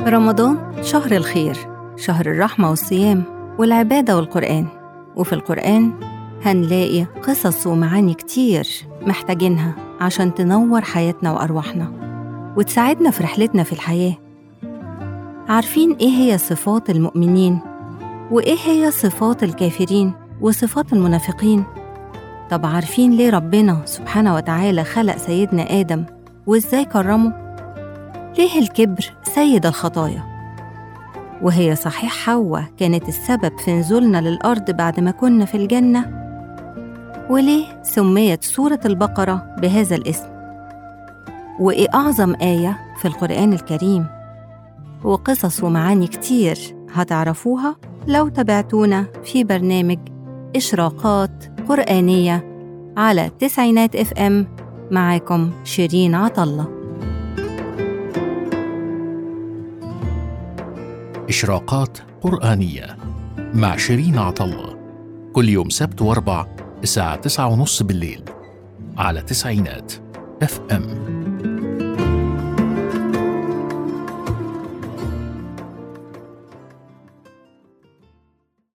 رمضان شهر الخير شهر الرحمة والصيام والعبادة والقرآن وفي القرآن هنلاقي قصص ومعاني كتير محتاجينها عشان تنور حياتنا وأرواحنا وتساعدنا في رحلتنا في الحياة عارفين إيه هي صفات المؤمنين وإيه هي صفات الكافرين وصفات المنافقين طب عارفين ليه ربنا سبحانه وتعالى خلق سيدنا آدم وإزاي كرمه؟ ليه الكبر سيد الخطايا؟ وهي صحيح حواء كانت السبب في نزولنا للأرض بعد ما كنا في الجنة؟ وليه سميت سورة البقرة بهذا الاسم؟ وإيه أعظم آية في القرآن الكريم؟ وقصص ومعاني كتير هتعرفوها لو تابعتونا في برنامج إشراقات قرآنية على تسعينات اف ام معاكم شيرين عطله إشراقات قرآنية مع شيرين عطلة كل يوم سبت واربع الساعة تسعة ونص بالليل على تسعينات اف ام